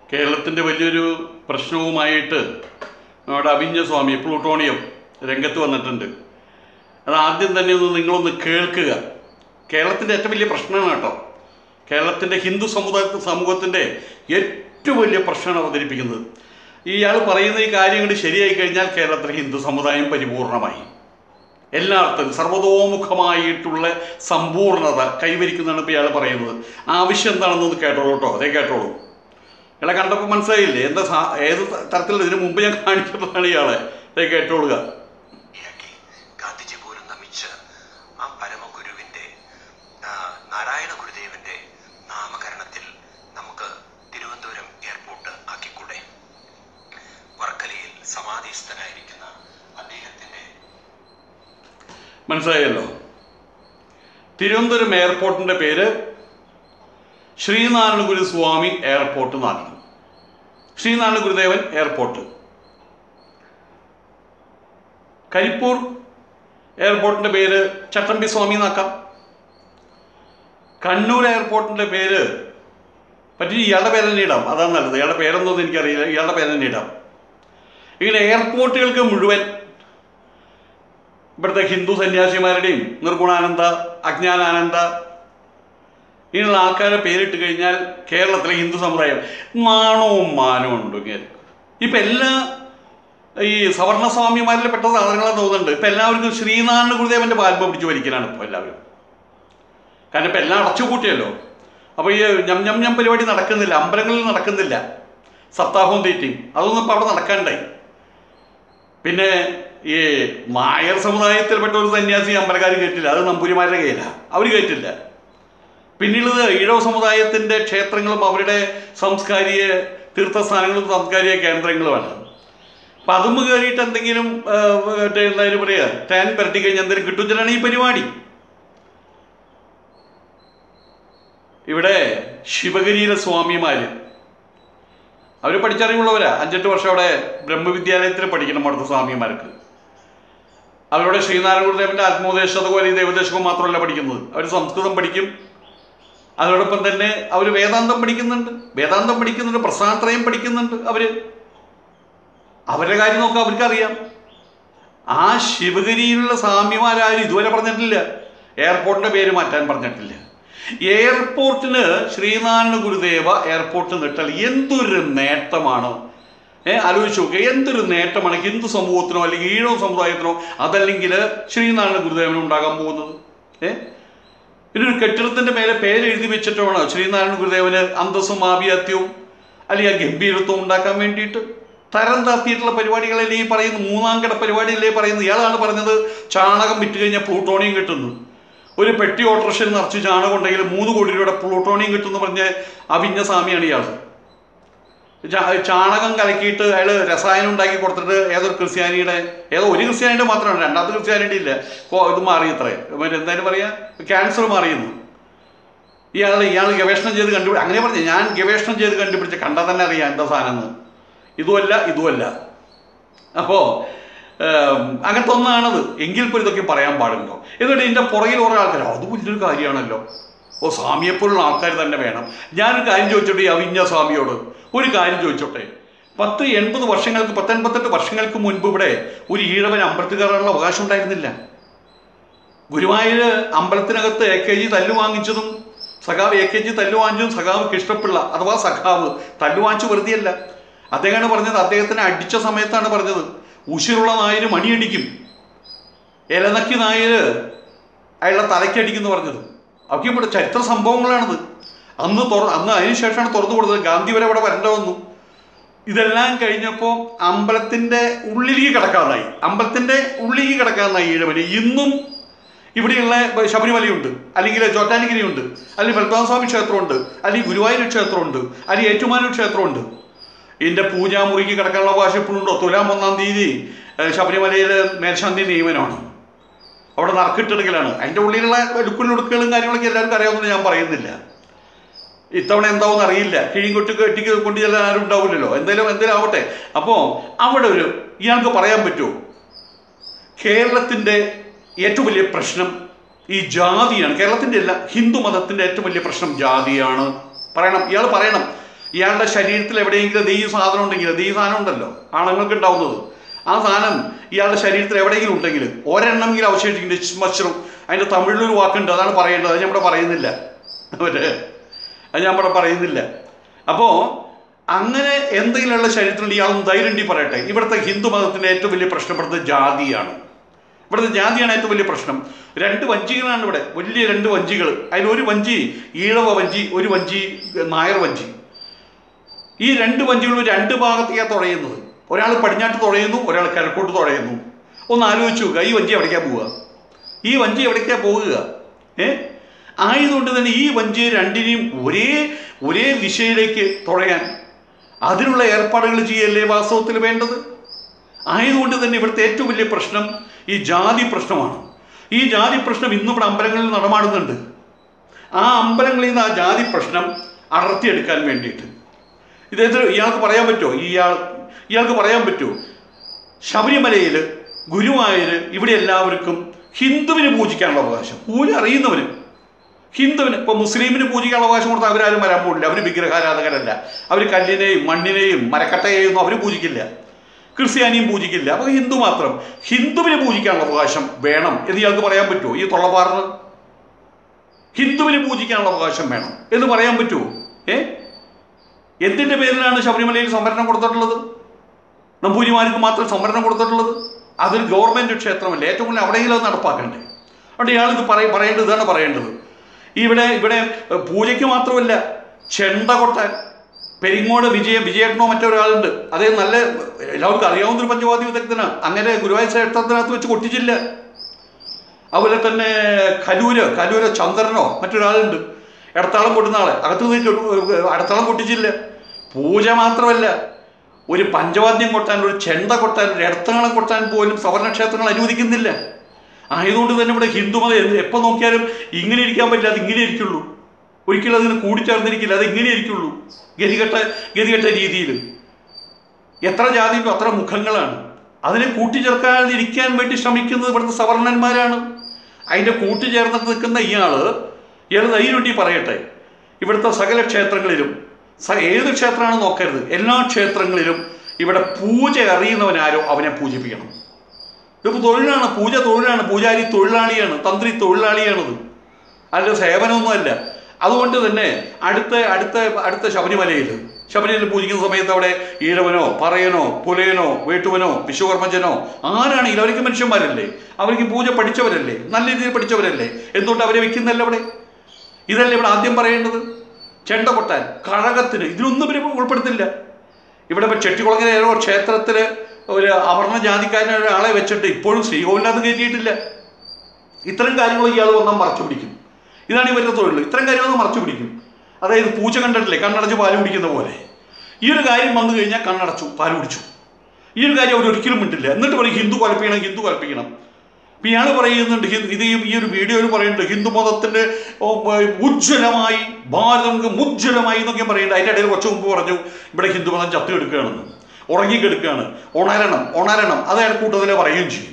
കേരളത്തിൻ്റെ വലിയൊരു പ്രശ്നവുമായിട്ട് നമ്മുടെ അവിഞ്ഞ സ്വാമി പ്ലൂട്ടോണിയം രംഗത്ത് വന്നിട്ടുണ്ട് അത് ആദ്യം തന്നെ ഒന്ന് നിങ്ങളൊന്ന് കേൾക്കുക കേരളത്തിൻ്റെ ഏറ്റവും വലിയ പ്രശ്നമാണ് കേട്ടോ കേരളത്തിൻ്റെ ഹിന്ദു സമുദായ സമൂഹത്തിൻ്റെ ഏറ്റവും വലിയ പ്രശ്നമാണ് അവതരിപ്പിക്കുന്നത് ഇയാൾ പറയുന്ന ഈ കാര്യങ്ങൾ ശരിയായി കഴിഞ്ഞാൽ കേരളത്തിലെ ഹിന്ദു സമുദായം പരിപൂർണമായി എല്ലാ അർത്ഥത്തിലും സർവതോമുഖമായിട്ടുള്ള സമ്പൂർണത കൈവരിക്കുന്നതാണ് ഇപ്പോൾ ഇയാൾ പറയുന്നത് ആവശ്യം എന്താണെന്ന് കേട്ടോളൂ കേട്ടോ അതേ കേട്ടോളൂ ഇയാളെ കണ്ടപ്പോൾ മനസ്സിലായില്ലേ എന്താ സാ- ഏത് തരത്തിൽ ഇതിനു മുമ്പ് ഞാൻ കാണിച്ചിട്ടുള്ളതാണ് ഇയാളെ അതേ കേട്ടോളുക ഇറക്കി ഗാന്ധിജി പോലും നമിച്ച ആ പരമഗുരുവിന്റെ ആ, നാരായണ ഗുരുദേവന്റെ നാമകരണത്തിൽ നമുക്ക് തിരുവനന്തപുരം എയർപോർട്ട് ആക്കിക്കൂടെ വർക്കലയിൽ സമാധിസ്ഥനായിരിക്കുന്ന അദ്ദേഹത്തിന്റെ മനസ്സിലായല്ലോ തിരുവനന്തപുരം എയർപോർട്ടിൻ്റെ പേര് ശ്രീനാരായണ ഗുരു സ്വാമി എയർപോർട്ട് എന്നാണ് ശ്രീനാരായണ ഗുരുദേവൻ എയർപോർട്ട് കരിപ്പൂർ എയർപോർട്ടിൻ്റെ പേര് ചട്ടമ്പി സ്വാമി എന്നാക്കാം കണ്ണൂർ എയർപോർട്ടിൻ്റെ പേര് പറ്റി ഇയാളുടെ പേര് തന്നെ ഇടാം അതാണ് നല്ലത് ഇയാളുടെ പേരെന്തോന്ന് എനിക്കറിയില്ല ഇയാളുടെ പേര് തന്നെ ഇടാം ഇങ്ങനെ എയർപോർട്ടുകൾക്ക് മുഴുവൻ ഇവിടുത്തെ ഹിന്ദു സന്യാസിമാരുടെയും നിർഗുണാനന്ദ അജ്ഞാനാനന്ദ ഇങ്ങനെയുള്ള ആൾക്കാരെ പേരിട്ട് കഴിഞ്ഞാൽ കേരളത്തിലെ ഹിന്ദു സമുദായം നാണവും മാനവും ഉണ്ട് ഇങ്ങനെ ഇപ്പം എല്ലാ ഈ സവർണസ്വാമിമാരിൽ പെട്ട സാധനങ്ങളാണ് തോന്നുന്നുണ്ട് ഇപ്പം എല്ലാവർക്കും ശ്രീനാരായണ ഗുരുദേവൻ്റെ പാൽമ പിടിച്ച് വലിക്കലാണ് ഇപ്പോൾ എല്ലാവരും കാരണം ഇപ്പം എല്ലാം അടച്ചു കൂട്ടിയല്ലോ അപ്പോൾ ഈ ഞം ഞം ഞം പരിപാടി നടക്കുന്നില്ല അമ്പലങ്ങളിൽ നടക്കുന്നില്ല സപ്താഹവും തീറ്റയും അതൊന്നും ഇപ്പോൾ അവിടെ നടക്കാണ്ടായി പിന്നെ ഈ നായർ സമുദായത്തിൽപ്പെട്ട ഒരു സന്യാസി അമ്പലക്കാർ കേട്ടില്ല അത് നമ്പൂരിമാരുടെ കയ്യിലാണ് അവർ കേട്ടില്ല പിന്നെയുള്ളത് ഈഴവ സമുദായത്തിൻ്റെ ക്ഷേത്രങ്ങളും അവരുടെ സാംസ്കാരിക തീർത്ഥസ്ഥാനങ്ങളും സാംസ്കാരിക കേന്ദ്രങ്ങളുമാണ് അപ്പം അതും കയറിയിട്ട് എന്തെങ്കിലും ആ, മറ്റേ എന്തായാലും പറയുക ടാൻ പരട്ടി കഴിഞ്ഞാൽ എന്തെങ്കിലും കിട്ടുന്നതിനാണ് ഈ പരിപാടി ഇവിടെ ശിവഗിരിയിലെ സ്വാമിമാർ അവർ പഠിച്ചറിവുള്ളവരാ അഞ്ചെട്ട് വർഷം അവിടെ ബ്രഹ്മവിദ്യാലയത്തിൽ പഠിക്കണം അവിടുത്തെ സ്വാമിമാർക്ക് അവരുടെ ശ്രീനാരായണ ഗുരുദേവന്റെ ആത്മോപദേശം അതുപോലെ ഈ ദൈവദേശവും മാത്രമല്ല പഠിക്കുന്നത് അവർ സംസ്കൃതം പഠിക്കും അതോടൊപ്പം തന്നെ അവർ വേദാന്തം പഠിക്കുന്നുണ്ട് വേദാന്തം പഠിക്കുന്നുണ്ട് പ്രസ്ഥാനത്രയം പഠിക്കുന്നുണ്ട് അവർ അവരുടെ കാര്യം നോക്കാം അവർക്കറിയാം ആ ശിവഗിരിയിലുള്ള സ്വാമിമാരാരും ഇതുവരെ പറഞ്ഞിട്ടില്ല എയർപോർട്ടിന്റെ പേര് മാറ്റാൻ പറഞ്ഞിട്ടില്ല എയർപോർട്ടിന് ശ്രീനാരായണ ഗുരുദേവ എയർപോർട്ട് നിട്ടാൽ എന്തൊരു നേട്ടമാണ് ഏ ആലോചിച്ച് നോക്കുക എന്തൊരു നേട്ടമാണ് ഹിന്ദു സമൂഹത്തിനോ അല്ലെങ്കിൽ ഈഴവ സമുദായത്തിനോ അതല്ലെങ്കിൽ ശ്രീനാരായണ ഗുരുദേവനോ ഉണ്ടാകാൻ പോകുന്നത് ഏ ഇതൊരു കെട്ടിടത്തിന്റെ മേലെ പേര് എഴുതി വെച്ചിട്ടാണോ ശ്രീനാരായണ ഗുരുദേവന് അന്തസ്സും ആഭിയാത്യവും അല്ലെങ്കിൽ ആ ഗംഭീരത്വം ഉണ്ടാക്കാൻ വേണ്ടിയിട്ട് തരം താത്തിയിട്ടുള്ള പരിപാടികളല്ലേ ഈ പറയുന്നു മൂന്നാം കട പരിപാടിയല്ലേ പറയുന്നത് ഇയാളാണ് പറഞ്ഞത് ചാണകം വിറ്റ് കഴിഞ്ഞാൽ പ്ലൂട്ടോണിയം കിട്ടുന്നു ഒരു പെട്ടി ഓട്ടോറിക്ഷയിൽ നിറച്ച് ചാണകം ഉണ്ടെങ്കിൽ മൂന്ന് കോടി രൂപയുടെ പ്ലൂട്ടോണിയം കിട്ടുമെന്ന് പറഞ്ഞ അവിഞ്ഞ സ്വാമിയാണ് ഇയാൾ ചാ- ചാണകം കലക്കിയിട്ട് അയാൾ രസായനം ഉണ്ടാക്കി കൊടുത്തിട്ട് ഏതൊരു ക്രിസ്ത്യാനിയുടെ ഏതോ ഒരു ക്രിസ്ത്യാനിയുടെ മാത്രമാണ് രണ്ടാമത്തെ ക്രിസ്ത്യാനിയുടെ ഇല്ല കോ- ഇത് മാറി ഇത്രേ മറ്റേ എന്തായാലും പറയാ ക്യാൻസർ മാറിയെന്ന് ഇയാൾ ഇയാൾ ഗവേഷണം ചെയ്ത് കണ്ടുപിടി അങ്ങനെ പറഞ്ഞു ഞാൻ ഗവേഷണം ചെയ്ത് കണ്ടുപിടിച്ച കണ്ടാൽ തന്നെ അറിയാം എന്താ സാധനം എന്ന് ഇതുമല്ല ഇതുമല്ല അപ്പോൾ അങ്ങനത്തെ ഒന്നാണത് എങ്കിൽ പോലും ഇതൊക്കെ പറയാൻ പാടുണ്ടോ എന്നിട്ട് ഇതിൻ്റെ പുറകിൽ കുറേ ആൾക്കാർ അത് വലിയൊരു കാര്യമാണല്ലോ ഓ സ്വാമിയെപ്പോലുള്ള ആൾക്കാർ തന്നെ വേണം ഞാനൊരു കാര്യം ചോദിച്ചോട്ടെ ഈ അവിഞ്ഞ സ്വാമിയോട് ഒരു കാര്യം ചോദിച്ചോട്ടെ പത്ത് എൺപത് വർഷങ്ങൾക്ക് പത്തൊൻപത്തെട്ട് വർഷങ്ങൾക്ക് മുൻപ് ഇവിടെ ഒരു ഈഴവൻ അമ്പലത്തിൽ കയറാനുള്ള അവകാശം ഉണ്ടായിരുന്നില്ല ഗുരുവായൂർ അമ്പലത്തിനകത്ത് എ കെ ജി തല്ലു വാങ്ങിച്ചതും സഖാവ് എ കെ ജി തല്ലു വാങ്ങിച്ചതും സഖാവ് കൃഷ്ണപിള്ള അഥവാ സഖാവ് തല്ലു വാങ്ങിച്ചു വെറുതെയല്ല അദ്ദേഹമാണ് പറഞ്ഞത് അദ്ദേഹത്തിനെ അടിച്ച സമയത്താണ് പറഞ്ഞത് ഉശിരുള്ള നായര് മണിയടിക്കും ഇലനക്കി നായര് അയാളുടെ തലയ്ക്കടിക്കുന്നു പറഞ്ഞത് അതൊക്കെ ഇവിടെ ചരിത്ര സംഭവങ്ങളാണത് അന്ന് തുറ അന്ന് അതിനുശേഷമാണ് തുറന്നു കൊടുത്തത് ഗാന്ധി വരെ ഇവിടെ വരേണ്ട വന്നു ഇതെല്ലാം കഴിഞ്ഞപ്പോൾ അമ്പലത്തിൻ്റെ ഉള്ളിലേക്ക് കിടക്കാതായി അമ്പലത്തിൻ്റെ ഉള്ളിലേക്ക് കിടക്കാതായി ഈഴവന് ഇന്നും ഇവിടെയുള്ള ശബരിമലയുണ്ട് അല്ലെങ്കിൽ ചോറ്റാനിഗിരിയുണ്ട് അല്ലെങ്കിൽ പത്മനാഭസ്വാമി ക്ഷേത്രമുണ്ട് അല്ലെങ്കിൽ ഗുരുവായൂർ ക്ഷേത്രമുണ്ട് അല്ലെങ്കിൽ ഏറ്റുമാനൂർ ക്ഷേത്രമുണ്ട് ഇതിൻ്റെ പൂജാമുറിക്ക് കിടക്കാനുള്ള അവകാശം ഇപ്പോഴുണ്ടോ തുലാം ഒന്നാം തീയതി ഏഹ്, ശബരിമലയിൽ മേൽശാന്തി നിയമനമാണ് അവിടെ നറുക്കിട്ടെടുക്കലാണ് അതിൻ്റെ ഉള്ളിലുള്ള ലുക്കുലും ലുക്കുകളും കാര്യങ്ങളൊക്കെ എല്ലാവർക്കും അറിയാവുന്നത് ഞാൻ പറയുന്നില്ല ഇത്തവണ എന്താവും അറിയില്ല കിഴിയും കൊട്ടി കെട്ടിക്ക് കൊണ്ട് ചെല്ലാൻ ആരും ഉണ്ടാവില്ലല്ലോ എന്തായാലും എന്തായാലും ആവട്ടെ അപ്പോൾ അവിടെ ഒരു ഇയാൾക്ക് പറയാൻ പറ്റുമോ കേരളത്തിൻ്റെ ഏറ്റവും വലിയ പ്രശ്നം ഈ ജാതിയാണ് കേരളത്തിൻ്റെ അല്ല ഹിന്ദു മതത്തിൻ്റെ ഏറ്റവും വലിയ പ്രശ്നം ജാതിയാണ് പറയണം ഇയാൾ പറയണം ഇയാളുടെ ശരീരത്തിൽ എവിടെയെങ്കിലും ദേ ഈ സാധനം ഉണ്ടെങ്കിൽ ദേ ഈ സാധനം ഉണ്ടല്ലോ ആണുങ്ങൾക്ക് ഉണ്ടാവുന്നത് ആ സാധനം ഇയാളുടെ ശരീരത്തിൽ എവിടെയെങ്കിലും ഉണ്ടെങ്കിൽ ഒരെണ്ണമെങ്കിലും അവശേഷിക്കുന്നുണ്ട് ശ്മശ്രം അതിൻ്റെ തമിഴിലൊരു വാക്കുണ്ട് അതാണ് പറയേണ്ടത് അത് ഞാൻ ഇവിടെ പറയുന്നില്ല അവര് അത് ഞാൻ ഇവിടെ പറയുന്നില്ല അപ്പോൾ അങ്ങനെ എന്തെങ്കിലുമുള്ള ശരീരത്തിൽ ഇയാളൊന്ന് ധൈര്യം ഉണ്ടെങ്കിൽ പറയട്ടെ ഇവിടുത്തെ ഹിന്ദു മതത്തിൻ്റെ ഏറ്റവും വലിയ പ്രശ്നം ഇവിടുത്തെ ജാതിയാണ് ഇവിടുത്തെ ജാതിയാണ് ഏറ്റവും വലിയ പ്രശ്നം രണ്ട് വഞ്ചികളാണ് ഇവിടെ വലിയ രണ്ട് വഞ്ചികൾ അതിലൊരു വഞ്ചി ഈഴവ വഞ്ചി ഒരു വഞ്ചി നായർ വഞ്ചി ഈ രണ്ട് വഞ്ചികളും രണ്ട് ഭാഗത്തേക്കാണ് തുഴയുന്നത് ഒരാൾ പടിഞ്ഞാട്ട് തുഴയുന്നു ഒരാൾ കിഴക്കോട്ട് തുഴയുന്നു ഒന്ന് ആലോചിച്ച് നോക്കുക ഈ വഞ്ചി എവിടേക്കാണ് പോവുക ഈ വഞ്ചി എവിടേക്കാണ് പോകുക ഏ ആയതുകൊണ്ട് തന്നെ ഈ വഞ്ചി രണ്ടിനെയും ഒരേ ഒരേ ദിശയിലേക്ക് തുഴയാൻ അതിനുള്ള ഏർപ്പാടുകൾ ചെയ്യല്ലേ വാസ്തവത്തിൽ വേണ്ടത് ആയതുകൊണ്ട് തന്നെ ഇവിടുത്തെ ഏറ്റവും വലിയ പ്രശ്നം ഈ ജാതി പ്രശ്നമാണ് ഈ ജാതി പ്രശ്നം ഇന്നും ഇവിടെ അമ്പലങ്ങളിൽ നടമാടുന്നുണ്ട് ആ അമ്പലങ്ങളിൽ നിന്ന് ആ ജാതി പ്രശ്നം അടർത്തിയെടുക്കാൻ വേണ്ടിയിട്ട് ഇദ്ദേഹത്തിന് ഇയാൾക്ക് പറയാൻ പറ്റുമോ ഈ ഇയാൾ ഇയാൾക്ക് പറയാൻ പറ്റുമോ ശബരിമലയിൽ ഗുരുവായൂർ ഇവിടെ എല്ലാവർക്കും ഹിന്ദുവിന് പൂജിക്കാനുള്ള അവകാശം പൂജ അറിയുന്നവന് ഹിന്ദുവിന് ഇപ്പോൾ മുസ്ലിമിന് പൂജിക്കാനുള്ള അവകാശം കൊടുത്താൽ അവരാരും വരാൻ പോകില്ല അവർ വിഗ്രഹാരാധകരല്ല അവർ കല്ലിനെയും മണ്ണിനെയും മരക്കട്ടയെയും ഒന്നും അവർ പൂജിക്കില്ല ക്രിസ്ത്യാനിയും പൂജിക്കില്ല അപ്പോൾ ഹിന്ദു മാത്രം ഹിന്ദുവിന് പൂജിക്കാനുള്ള അവകാശം വേണം എന്ന് ഇയാൾക്ക് പറയാൻ പറ്റുമോ ഈ തൊള്ളപ്പാറിന് ഹിന്ദുവിന് പൂജിക്കാനുള്ള അവകാശം വേണം എന്ന് പറയാൻ പറ്റുമോ ഏ എന്തിൻ്റെ പേരിലാണ് ശബരിമലയിൽ സംവരണം കൊടുത്തിട്ടുള്ളത് നമ്പൂരിമാർക്ക് മാത്രം സംവരണം കൊടുത്തിട്ടുള്ളത് അതൊരു ഗവൺമെൻറ് ക്ഷേത്രമല്ല ഏറ്റവും കൂടുതൽ അവിടെയെങ്കിലും അത് നടപ്പാക്കണ്ടേ അതുകൊണ്ട് ഇയാൾ ഇത് പറയ പറയേണ്ടത് ഇതാണ് പറയേണ്ടത് ഇവിടെ ഇവിടെ ഏഹ്, പൂജയ്ക്ക് മാത്രമല്ല ചെണ്ട കൊട്ടാൻ പെരിങ്ങോട് വിജയ വിജയേട്ടനോ മറ്റൊരാളുണ്ട് അദ്ദേഹം നല്ല എല്ലാവർക്കും അറിയാവുന്ന ഒരു പഞ്ചവാദി വിദഗ്ധനാണ് അങ്ങനെ ഗുരുവായൂർ ക്ഷേത്രത്തിനകത്ത് വെച്ച് കൊട്ടിച്ചില്ല അതുപോലെ തന്നെ കലൂര് കലൂര് ചന്ദ്രനോ മറ്റൊരാളുണ്ട് ഇടത്താളം കൊട്ടുന്ന ആളെ അകത്ത് നിന്ന് കെട്ടു- ഇടത്താളം കൊട്ടിച്ചില്ല പൂജ മാത്രമല്ല ഒരു പഞ്ചവാദ്യം കൊട്ടാൻ ഒരു ചെണ്ട കൊട്ടാൻ ഒരു ഇടത്താളം കൊട്ടാൻ പോലും സവർണ ക്ഷേത്രങ്ങൾ അനുവദിക്കുന്നില്ല ആയതുകൊണ്ട് തന്നെ ഇവിടെ ഹിന്ദുമതം എന്ത് എപ്പോൾ നോക്കിയാലും ഇങ്ങനെ ഇരിക്കാൻ പറ്റില്ല അത് ഇങ്ങനെ ഇരിക്കുള്ളൂ ഒരിക്കലും അതിന് കൂടിച്ചേർന്നിരിക്കില്ല അത് ഇങ്ങനെ ഇരിക്കുള്ളൂ ഗതികെട്ട ഗതികെട്ട രീതിയിൽ എത്ര ജാതിയുണ്ടോ അത്ര മുഖങ്ങളാണ് അതിനെ കൂട്ടിച്ചേർക്കാതിരിക്കാൻ വേണ്ടി ശ്രമിക്കുന്നത് ഇവിടുത്തെ സവർണന്മാരാണ് അതിൻ്റെ കൂട്ടിച്ചേർന്നിട്ട് നിൽക്കുന്ന ഇയാള് ഇയാൾ ധൈര്യമുണ്ടി പറയട്ടെ ഇവിടുത്തെ സകല ക്ഷേത്രങ്ങളിലും സ- ഏത് ക്ഷേത്രമാണെന്ന് നോക്കരുത് എല്ലാ ക്ഷേത്രങ്ങളിലും ഇവിടെ പൂജ അറിയുന്നവനാരോ അവനെ പൂജിപ്പിക്കണം ഇതിപ്പോൾ തൊഴിലാണ് പൂജ തൊഴിലാണ് പൂജാരി തൊഴിലാളിയാണ് തന്ത്രി തൊഴിലാളിയാണത് അതിൻ്റെ സേവനമൊന്നുമല്ല അതുകൊണ്ട് തന്നെ അടുത്ത അടുത്ത അടുത്ത ശബരിമലയിൽ ശബരിമല പൂജിക്കുന്ന സമയത്ത് അവിടെ ഈഴവനോ പറയനോ പുലയനോ വേട്ടുവനോ വിശ്വകർമ്മജനോ ആരാണെങ്കിലും അവർക്ക് മനുഷ്യന്മാരല്ലേ അവർക്ക് പൂജ പഠിച്ചവരല്ലേ നല്ല രീതിയിൽ പഠിച്ചവരല്ലേ എന്തുകൊണ്ട് അവരെ വെക്കുന്നല്ല അവിടെ ഇതല്ലേ ഇവിടെ ആദ്യം പറയേണ്ടത് ചെണ്ട കൊട്ടാൻ കഴകത്തിന് ഇതിലൊന്നും ഇവർ ഉൾപ്പെടുത്തില്ല ഇവിടെ ഇപ്പോൾ ചെട്ടിക്കുളങ്ങര ഏതോ ക്ഷേത്രത്തിൽ ഒരു അവർണ ജാതിക്കാരനെ ഒരാളെ വെച്ചിട്ട് ഇപ്പോഴും ശ്രീകോവിലത് കയറ്റിയിട്ടില്ല ഇത്തരം കാര്യങ്ങൾ ഇയാൾ വന്നാൽ മറച്ചു പിടിക്കും ഇതാണ് ഇവരുടെ തൊഴിൽ ഇത്തരം കാര്യങ്ങൾ മറച്ചു പിടിക്കും അതായത് പൂച്ച കണ്ടിട്ടില്ലേ കണ്ണടച്ച് പാല് കുടിക്കുന്ന പോലെ ഈ ഒരു കാര്യം വന്നു കഴിഞ്ഞാൽ കണ്ണടച്ചു പാല് കുടിച്ചു ഈ ഒരു കാര്യം അവർ ഒരിക്കലും മിണ്ടില്ല എന്നിട്ട് പറയും ഹിന്ദു കൽപ്പിക്കണം ഹിന്ദു കൽപ്പിക്കണം ഇപ്പം ഇയാൾ പറയുന്നുണ്ട് ഹി- ഇത് ഈ- ഈ ഒരു വീഡിയോയിൽ പറയുന്നുണ്ട് ഹിന്ദു മതത്തിൻ്റെ ഓ, ബ- ഉജ്ജ്വലമായി ഭാരതം ഉജ്ജ്വലമായി എന്നൊക്കെ പറയുന്നുണ്ട് അതിൻ്റെ ഇടയിൽ കുറച്ച് മുമ്പ് പറഞ്ഞു ഇവിടെ ഹിന്ദു മതം ചത്തു എടുക്കുകയാണെന്ന് ഉറങ്ങിക്കെടുക്കുകയാണ് ഉണരണം ഉണരണം അത് അയാൾ കൂട്ടത്തിലെ പറയുകയും ചെയ്യും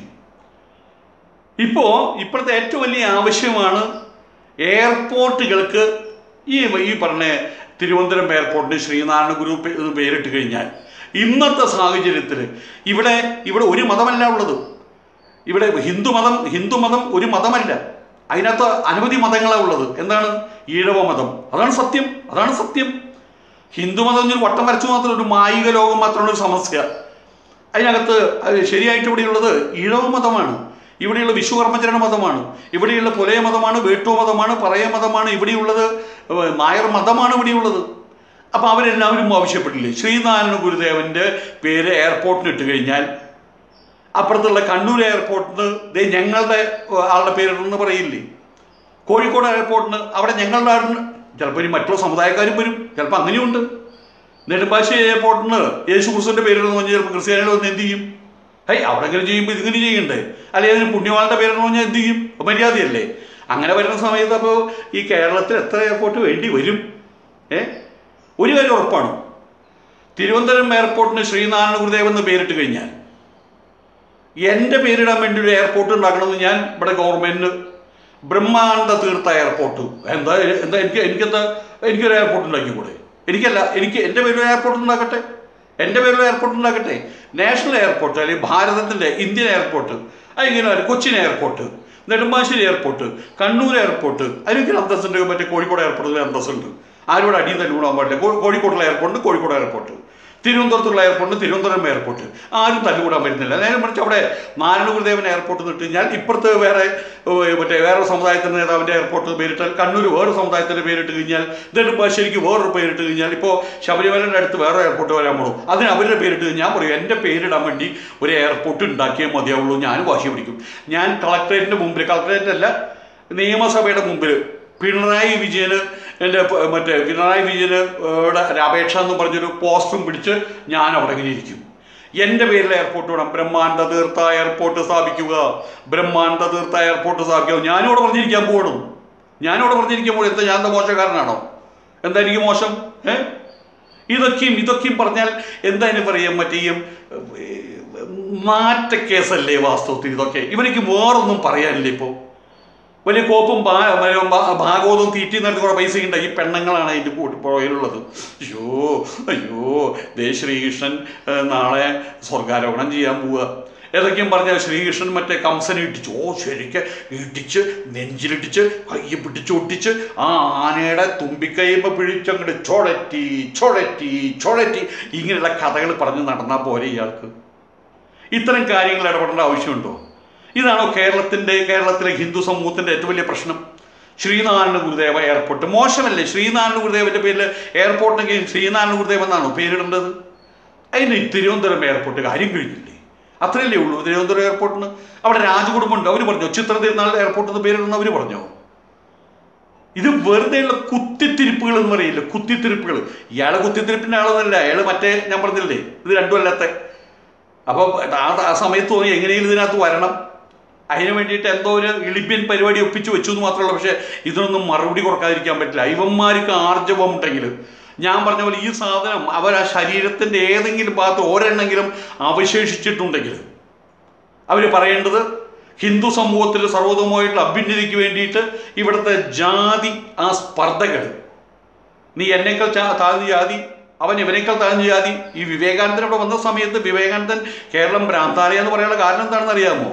ഇപ്പോൾ ഇപ്പോഴത്തെ ഏറ്റവും വലിയ ആവശ്യമാണ് എയർപോർട്ടുകൾക്ക് ഈ ഈ പറഞ്ഞ തിരുവനന്തപുരം എയർപോർട്ടിന് ശ്രീനാരായണ ഗുരു പേ- എന്ന് പേരിട്ട് കഴിഞ്ഞാൽ ഇന്നത്തെ സാഹചര്യത്തിൽ ഇവിടെ ഇവിടെ ഒരു മതമല്ല ഉള്ളത് ഇവിടെ ഹിന്ദുമതം ഹിന്ദുമതം ഒരു മതമല്ല അതിനകത്ത് അനവധി മതങ്ങളാണ് ഉള്ളത് എന്താണ് ഈഴവ മതം അതാണ് സത്യം അതാണ് സത്യം ഹിന്ദുമതം എന്നൊരു വട്ടം വരച്ചു മാത്രം ഒരു മായിക ലോകം മാത്രമാണ് ഒരു സമസ്യ അതിനകത്ത് അത് ശരിയായിട്ട് ഇവിടെയുള്ളത് ഈഴവ മതമാണ് ഇവിടെയുള്ള വിശ്വകർമ്മചരണ മതമാണ് ഇവിടെയുള്ള പുലയ മതമാണ് വേട്ടു മതമാണ് പറയ മതമാണ് ഇവിടെയുള്ളത് ഏഹ്, നായർ മതമാണ് ഇവിടെയുള്ളത് അപ്പോൾ അവരെല്ലാവരും ആവശ്യപ്പെട്ടില്ലേ ശ്രീനാരായണ ഗുരുദേവൻ്റെ പേര് എയർപോർട്ടിന് ഇട്ട് കഴിഞ്ഞാൽ അപ്പുറത്തുള്ള കണ്ണൂർ എയർപോർട്ടിന് ദേ ഞങ്ങളുടെ ഏഹ്, ആളുടെ പേരിടണമെന്ന് പറയില്ലേ കോഴിക്കോട് എയർപോർട്ടിന് അവിടെ ഞങ്ങളുടെ ആളിന് ചിലപ്പോൾ ഇനി മറ്റുള്ള സമുദായക്കാരും വരും ചിലപ്പോൾ അങ്ങനെയുണ്ട് നെടുമ്പാശ്ശേരി എയർപോർട്ടിന് യേശു ക്രിസ്തുവിൻ്റെ പേരിടണമെന്ന് പറഞ്ഞാൽ ചിലപ്പോൾ ക്രിസ്ത്യാനികൾ വന്ന് എന്ത് ചെയ്യും ഹൈ അവിടെ ഇങ്ങനെ ചെയ്യുമ്പോൾ ഇതിങ്ങനെ ചെയ്യണ്ടേ അല്ലെങ്കിൽ അതിന് പുണ്യവാളുടെ പേരിടണമെന്ന് പറഞ്ഞാൽ എന്ത് ചെയ്യും അത് മര്യാദയല്ലേ അങ്ങനെ വരുന്ന സമയത്ത് അപ്പോൾ ഈ കേരളത്തിൽ എത്ര എയർപോർട്ട് വേണ്ടി വരും ഏ ഒരു കാര്യം ഉറപ്പാണ് തിരുവനന്തപുരം എയർപോർട്ടിന് ശ്രീനാരായണ ഗുരുദേവൻ എന്ന് പേരിട്ട് കഴിഞ്ഞാൽ എൻ്റെ പേരിടാൻ വേണ്ടി ഒരു എയർപോർട്ട് ഉണ്ടാക്കണമെന്ന് ഞാൻ ഇവിടെ ഗവൺമെൻറ് ബ്രഹ്മാനന്ദ തീർത്ഥ എയർപോർട്ട് എന്താ എന്താ എനിക്ക് എനിക്കെന്താ എനിക്കൊരു എയർപോർട്ട് ഉണ്ടാക്കിക്കൂടെ എനിക്കല്ല എനിക്ക് എൻ്റെ പേരിൽ എയർപോർട്ട് ഉണ്ടാക്കട്ടെ എൻ്റെ പേരിൽ എയർപോർട്ട് ഉണ്ടാക്കട്ടെ നാഷണൽ എയർപോർട്ട് അല്ലെങ്കിൽ ഭാരതത്തിൻ്റെ ഇന്ത്യൻ എയർപോർട്ട് അതിങ്ങനെ ഒരു Cochin airport Nedumbassery airport Kannur airport അതിനൊക്കെ അന്തസ്സുണ്ട് മറ്റേ കോഴിക്കോട് എയർപോർട്ടിൽ അന്തസ്സുണ്ട് ആരോട് അടിയും തന്നെ കൂടാൻ പാടില്ല കോ- കോഴിക്കോടുള്ള എയർപോർട്ട് കോഴിക്കോട് എയർപോർട്ട് തിരുവനന്തപുരത്തുള്ള എയർപോർട്ട് തിരുവനന്തപുരം എയർപോർട്ട് ആരും തല്ലുകൂടാൻ പറ്റുന്നില്ല നേരെ മറിച്ച് അവിടെ നാരായണഗുരുദേവൻ എയർപോർട്ട് നിട്ട് കഴിഞ്ഞാൽ ഇപ്പുറത്ത് വേറെ ഏർ, മറ്റേ വേറെ സമുദായത്തിൻ്റെ നേതാവിൻ്റെ എയർപോർട്ട് പേരിട്ടാൽ കണ്ണൂർ വേറെ സമുദായത്തിൻ്റെ പേരിട്ട് കഴിഞ്ഞാൽ നെടുമ്പാശ്ശേരിക്ക് വേറൊരു പേരിട്ട് കഴിഞ്ഞാൽ ഇപ്പോൾ ശബരിമലയുടെ അടുത്ത് വേറെ എയർപോർട്ട് വരാൻ പോകും അതിന് അവരുടെ പേരിട്ട് കഴിഞ്ഞാൽ ഞാൻ പറയും എൻ്റെ പേരിടാൻ വേണ്ടി ഒരു എയർപോർട്ട് ഉണ്ടാക്കിയേ മതിയാവുള്ളൂ ഞാൻ വാശി പിടിക്കും ഞാൻ കളക്ടറേറ്റിൻ്റെ മുമ്പിൽ കളക്ടറേറ്റ് അല്ല നിയമസഭയുടെ മുമ്പിൽ പിണറായി വിജയന് എൻ്റെ പ- മറ്റേ പിണറായി വിജയന് യുടെ ഒരു അപേക്ഷ എന്ന് പറഞ്ഞൊരു പോസ്റ്ററും പിടിച്ച് ഞാൻ അവിടെ ഇങ്ങനെ ഇരിക്കും എൻ്റെ പേരിൽ എയർപോർട്ട് വേണം ബ്രഹ്മാണ്ഡ തീർത്ഥ എയർപോർട്ട് സ്ഥാപിക്കുക ബ്രഹ്മാണ്ഡ തീർത്ഥ എയർപോർട്ട് സ്ഥാപിക്കുക ഞാനിവിടെ പറഞ്ഞിരിക്കാൻ പോകണം ഞാനിവിടെ പറഞ്ഞിരിക്കാൻ പോകണം എന്താ ഞാൻ എന്താ മോശക്കാരനാണോ എന്താ എനിക്ക് മോശം ഏ ഇതൊക്കെയും ഇതൊക്കെയും പറഞ്ഞാൽ എന്താ അതിന് പറയാൻ മറ്റേ ഈ, ഏ, നാറ്റക്കേസല്ലേ വാസ്തവത്തിൽ ഇതൊക്കെ ഇവർക്ക് വേറൊന്നും പറയാനില്ല ഇപ്പോൾ വലിയ കോപ്പും ഭാ മറ്റേ ഭാ- ഭാഗവതവും തീറ്റി നടത്തി കുറേ പൈസ ഉണ്ട് ഈ പെണ്ണുങ്ങളാണ് അതിൻ്റെ കൂട്ടി പുറകിലുള്ളത് അയ്യോ അയ്യോ ദേ ശ്രീകൃഷ്ണൻ ഏ, നാളെ സ്വർഗാരോഹണം ചെയ്യാൻ പോവുക ഏതൊക്കെയും പറഞ്ഞാൽ ശ്രീകൃഷ്ണൻ മറ്റേ കംസനെ ഇട്ടിച്ചു ഓ ശരിക്ക് ഇട്ടിച്ച് നെഞ്ചിലിട്ടിച്ച് കയ്യെ പിടിച്ച് ഒട്ടിച്ച് ആ ആനയുടെ തുമ്പിക്കൈമ്പ് പിടിച്ചങ്ങോട്ട് ചൊടറ്റി ചൊടറ്റി ചൊടറ്റി ഇങ്ങനെയുള്ള കഥകൾ പറഞ്ഞ് നടന്നാൽ പോരെ ഇയാൾക്ക് ഇത്തരം കാര്യങ്ങൾ ഇടപെടേണ്ട ആവശ്യമുണ്ടോ ഇതാണോ കേരളത്തിൻ്റെ കേരളത്തിലെ ഹിന്ദു സമൂഹത്തിൻ്റെ ഏറ്റവും വലിയ പ്രശ്നം ശ്രീനാരായണ ഗുരുദേവ എയർപോർട്ട് മോശമല്ലേ ശ്രീനാരായണ ഗുരുദേവൻ്റെ പേരിൽ എയർപോർട്ടിനെങ്കിൽ ശ്രീനാരായണ ഗുരുദേവ എന്നാണോ പേരിടേണ്ടത് അതിന് തിരുവനന്തപുരം എയർപോർട്ട് കാര്യം കഴിഞ്ഞില്ലേ അത്രയല്ലേ ഉള്ളൂ തിരുവനന്തപുരം എയർപോർട്ടിന് അവിടെ രാജകുടുംബമുണ്ട് അവർ പറഞ്ഞോ ചിത്ര തിരുനാൾ എയർപോർട്ട് എന്ന് പേരിടുന്ന അവർ പറഞ്ഞോ ഇത് വെറുതെയുള്ള കുത്തിത്തിരിപ്പുകൾ എന്ന് പറയില്ല കുത്തിത്തിരിപ്പുകൾ ഇയാളെ കുത്തിത്തിരിപ്പിൻ്റെ ആളൊന്നുമല്ല അയാൾ മറ്റേ ഞാൻ പറഞ്ഞില്ലേ ഇത് രണ്ടും അല്ലാത്ത അപ്പോൾ ആ ആ സമയത്ത് തോന്നി എങ്ങനെയും ഇതിനകത്ത് വരണം അതിന് വേണ്ടിയിട്ട് എന്തോ ഒരു ഇളിപ്യൻ പരിപാടി ഒപ്പിച്ച് വെച്ചു എന്ന് മാത്രമല്ല പക്ഷേ ഇതിനൊന്നും മറുപടി കൊടുക്കാതിരിക്കാൻ പറ്റില്ല ഇവന്മാർക്ക് ആർജവം ഉണ്ടെങ്കിൽ ഞാൻ പറഞ്ഞ പോലെ ഈ സാധനം അവർ ആ ശരീരത്തിൻ്റെ ഏതെങ്കിലും ഭാഗത്ത് ഒരെണ്ണെങ്കിലും അവശേഷിച്ചിട്ടുണ്ടെങ്കിൽ അവർ പറയേണ്ടത് ഹിന്ദു സമൂഹത്തിൽ സർവ്വതമായിട്ടുള്ള അഭ്യുന്നതിക്ക് വേണ്ടിയിട്ട് ഇവിടുത്തെ ജാതി ആ സ്പർദ്ധകൾ നീ എന്നേക്കാൾ ചാ- താഴ്ന്ന ജാതി അവൻ ഇവനേക്കാൾ താഴ്ന്ന ജാതി ഈ വിവേകാനന്ദൻ ഇവിടെ വന്ന സമയത്ത് വിവേകാനന്ദൻ കേരളം ഭ്രാന്താലയ എന്ന് പറയാനുള്ള കാരണം എന്താണെന്ന് അറിയാമോ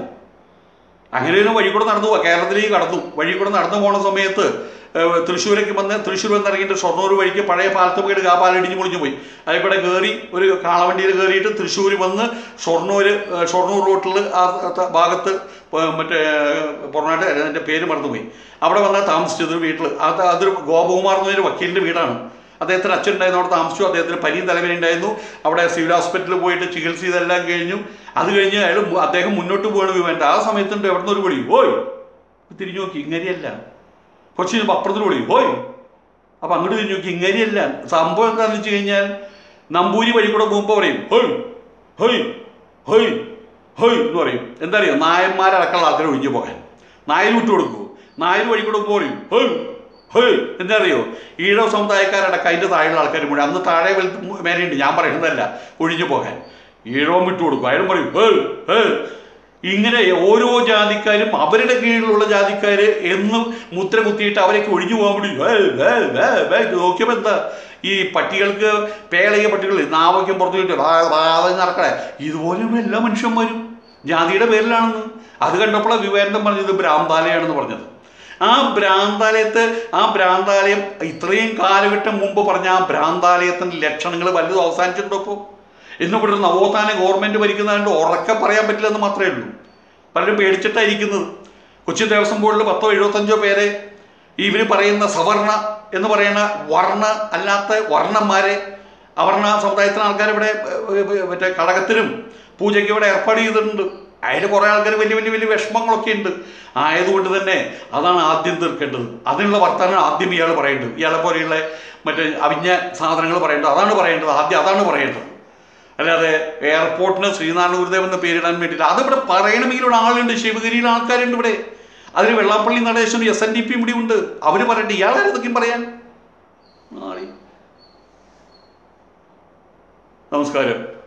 അങ്ങനെ ഒരു വഴി കൂടെ നടന്നു പോവാ കേരളത്തിലേക്ക് കടന്നു വഴി കൂടെ നടന്നു പോണ സമയത്ത് ഏഹ്, തൃശ്ശൂരേക്ക് വന്ന് തൃശ്ശൂർ വന്നിറങ്ങിയിട്ട് ഷൊർണൂർ വഴിക്ക് പഴയ പാലത്ത് പോയിട്ട് ആ പാലടിഞ്ഞ് പൊളിഞ്ഞു പോയി അതിൽ കൂടെ കയറി ഒരു കാളവണ്ടിയിൽ കയറിയിട്ട് തൃശ്ശൂർ വന്ന് ഷൊർണൂർ ഏഹ്, ഷൊർണൂർ റൂട്ടിൽ ആ ത- ഭാഗത്ത് പ- മറ്റേ പൊറനാട്ട് അതിൻ്റെ പേര് മറന്നുപോയി അവിടെ വന്നാൽ താമസിച്ചത് വീട്ടിൽ അത് അതൊരു ഗോപകുമാർ എന്നൊരു വക്കീലിൻ്റെ വീടാണ് അദ്ദേഹത്തിന് അച്ഛൻ ഉണ്ടായിരുന്നു അവിടെ താമസിച്ചു അദ്ദേഹത്തിന് പനിയും തലവേദന ഉണ്ടായിരുന്നു അവിടെ സിവിൽ ഹോസ്പിറ്റലിൽ പോയിട്ട് ചികിത്സ ചെയ്തെല്ലാം കഴിഞ്ഞു അത് കഴിഞ്ഞ് അയാൾ മു- അദ്ദേഹം മുന്നോട്ട് പോകണം വിവേണ്ട ആ സമയത്തുണ്ട് എവിടെ നിന്ന് ഒരു വിളി ഓയ് തിരിഞ്ഞു നോക്കി ഇങ്ങനെയല്ല കുറച്ച് കഴിഞ്ഞപ്പോൾ അപ്പുറത്തിന് വിളി ഓയ് അപ്പം അങ്ങോട്ട് തിരിഞ്ഞു നോക്കി ഇങ്ങനെയല്ല സംഭവം എന്താണെന്ന് വെച്ച് കഴിഞ്ഞാൽ നമ്പൂരി വഴി കൂടെ പോകുമ്പോൾ പറയും ഹോയ് ഹോയ് ഹോയ് ഹോയ് എന്ന് പറയും എന്താ അറിയോ നായന്മാരടക്കമുള്ള ആൾക്കാർ ഒഴിഞ്ഞു പോകാൻ നായർ വിട്ടു കൊടുക്കൂ നായർ വഴി കൂടെ പോകുമ്പോൾ പറയും ഹോയ് ഹോയ് എന്താ അറിയോ ഈഴവ സമുദായക്കാരടക്കം അതിൻ്റെ താഴെയുള്ള ആൾക്കാർ മുഴുവൻ അന്ന് താഴെ വലുത് മേലെയുണ്ട് ഞാൻ പറയുന്നതല്ല ഒഴിഞ്ഞു പോകാൻ ഈഴവം വിട്ടു കൊടുക്കും അയാളും പറയും ഹേ ഹേ ഇങ്ങനെ ഓരോ ജാതിക്കാരും അവരുടെ കീഴിലുള്ള ജാതിക്കാർ എന്ന് മുദ്ര കുത്തിയിട്ട് അവരൊക്കെ ഒഴിഞ്ഞു പോകാൻ വേണ്ടി വേ, വേ, വേ, വേ എന്ന് നോക്കിയപ്പോൾ എന്താ ഈ പട്ടികൾക്ക് പേളയ പട്ടികൾ നാവയ്ക്കും പുറത്തു കിട്ടും നടക്കണേ ഇതുപോലെയുള്ള എല്ലാ മനുഷ്യന്മാരും ജാതിയുടെ പേരിലാണെന്ന് അത് കണ്ടപ്പോഴാണ് വിവേകാനന്ദൻ പറഞ്ഞത് ഭ്രാന്താലയാണെന്ന് പറഞ്ഞത് ആ ഭ്രാന്താലയത്ത് ആ ഭ്രാന്താലയം ഇത്രയും കാലഘട്ടം മുമ്പ് പറഞ്ഞ ആ ഭ്രാന്താലയത്തിൻ്റെ ലക്ഷണങ്ങൾ വലുതും അവസാനിച്ചിട്ടുണ്ടോ ഇപ്പോൾ ഇന്ന് ഇവിടെ ഒരു നവോത്ഥാന ഗവൺമെൻറ് ഭരിക്കുന്നതുകൊണ്ട് ഉറക്കെ പറയാൻ പറ്റില്ല എന്ന് മാത്രമേ ഉള്ളൂ പലരും പേടിച്ചിട്ടായിരിക്കുന്നത് കൊച്ചി ദേവസ്വം ബോർഡിൽ പത്തോ എഴുപത്തഞ്ചോ പേരെ ഇവർ പറയുന്ന സവർണ എന്ന് പറയുന്ന വർണ്ണ അല്ലാത്ത വർണ്ണന്മാരെ അവർണ സമുദായത്തിലെ ആൾക്കാർ ഇവിടെ ഏർ, ഏർ, മറ്റേ കടകത്തിനും പൂജയ്ക്ക് ഇവിടെ ഏർപ്പാട് ചെയ്തിട്ടുണ്ട് അതിൽ കുറേ ആൾക്കാർ വലിയ വലിയ വലിയ വിഷമങ്ങളൊക്കെ ഉണ്ട് ആയതുകൊണ്ട് തന്നെ അതാണ് ആദ്യം തീർക്കേണ്ടത് അതിനുള്ള വർത്തമാനം ആദ്യം ഇയാൾ പറയേണ്ടത് ഇയാളെ പോലെയുള്ള മറ്റേ അവിഞ്ഞ സാധനങ്ങൾ പറയേണ്ടത് അതാണ് പറയേണ്ടത് ആദ്യം അതാണ് പറയേണ്ടത് അല്ലാതെ എയർപോർട്ടിന് ശ്രീനാരായണ ഗുരുദേവൻ എന്ന് പേരിടാൻ വേണ്ടിയിട്ട് അതിവിടെ പറയണമെങ്കിൽ ഇവിടെ ആളുണ്ട് ശിവഗിരിയിൽ ആൾക്കാരുണ്ട് ഇവിടെ അതിന് വെള്ളാപ്പള്ളി നടേശനും എസ് എൻ ഡി പിയും ഇവിടെ ഉണ്ട് അവർ പറയട്ടെ ഇയാളാരെന്തൊക്കെയും പറയാൻ നാളെ നമസ്കാരം